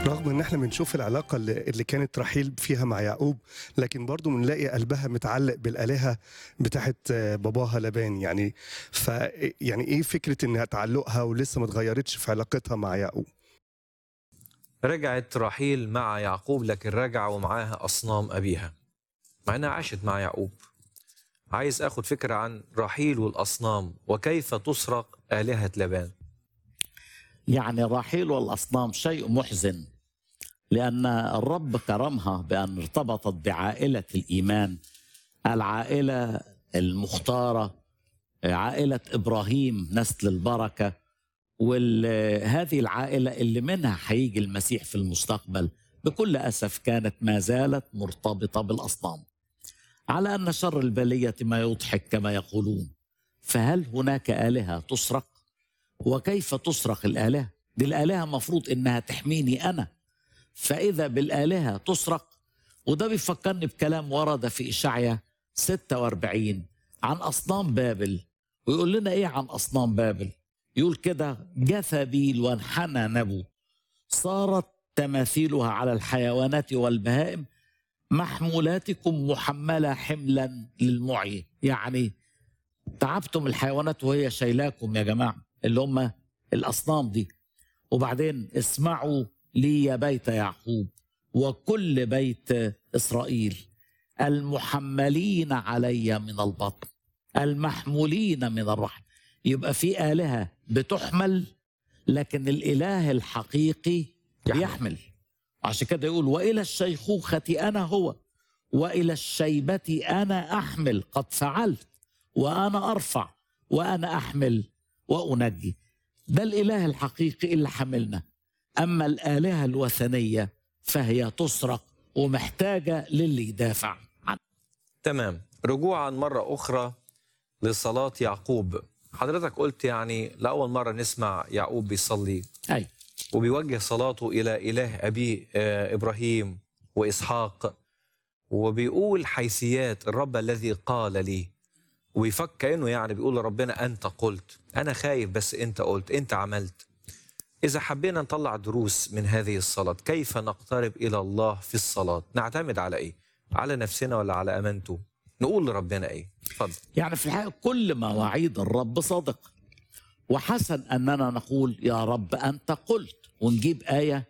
رغم ان احنا بنشوف العلاقه اللي, اللي كانت رحيل فيها مع يعقوب لكن برضو بنلاقي قلبها متعلق بالالهه بتاعت باباها لبان يعني ف يعني ايه فكره انها تعلقها ولسه ما اتغيرتش في علاقتها مع يعقوب رجعت راحيل مع يعقوب لكن رجع ومعاها أصنام أبيها مع أنها عاشت مع يعقوب عايز أخد فكرة عن راحيل والأصنام وكيف تسرق آلهة لبان يعني راحيل والأصنام شيء محزن لأن الرب كرمها بأن ارتبطت بعائلة الإيمان العائلة المختارة عائلة إبراهيم نسل البركة وهذه العائلة اللي منها هيجي المسيح في المستقبل بكل أسف كانت ما زالت مرتبطة بالأصنام على أن شر البلية ما يضحك كما يقولون فهل هناك آلهة تسرق وكيف تسرق الآلهة دي الآلهة مفروض إنها تحميني أنا فإذا بالآلهة تسرق وده بيفكرني بكلام ورد في إشعيا 46 عن أصنام بابل ويقول لنا إيه عن أصنام بابل يقول كده جثبيل وانحنى نبو صارت تماثيلها على الحيوانات والبهائم محمولاتكم محملة حملا للمعي يعني تعبتم الحيوانات وهي شايلاكم يا جماعة اللي هم الأصنام دي وبعدين اسمعوا لي يا بيت يعقوب وكل بيت إسرائيل المحملين علي من البطن المحمولين من الرحم يبقى في آلهة بتحمل لكن الإله الحقيقي يحمل. يحمل عشان كده يقول وإلى الشيخوخة أنا هو وإلى الشيبة أنا أحمل قد فعلت وأنا أرفع وأنا أحمل وأنجي ده الإله الحقيقي اللي حملنا أما الآلهة الوثنية فهي تسرق ومحتاجة للي يدافع عنها تمام رجوعا مرة أخرى لصلاة يعقوب حضرتك قلت يعني لأول مرة نسمع يعقوب بيصلي أي وبيوجه صلاته إلى إله أبيه آه، إبراهيم وإسحاق وبيقول حيثيات الرب الذي قال لي ويفكر كأنه يعني بيقول لربنا أنت قلت أنا خايف بس أنت قلت أنت عملت إذا حبينا نطلع دروس من هذه الصلاة كيف نقترب إلى الله في الصلاة نعتمد على إيه على نفسنا ولا على أمانته نقول لربنا إيه اتفضل يعني في الحقيقة كل مواعيد الرب صادق وحسن أننا نقول يا رب أنت قلت ونجيب آية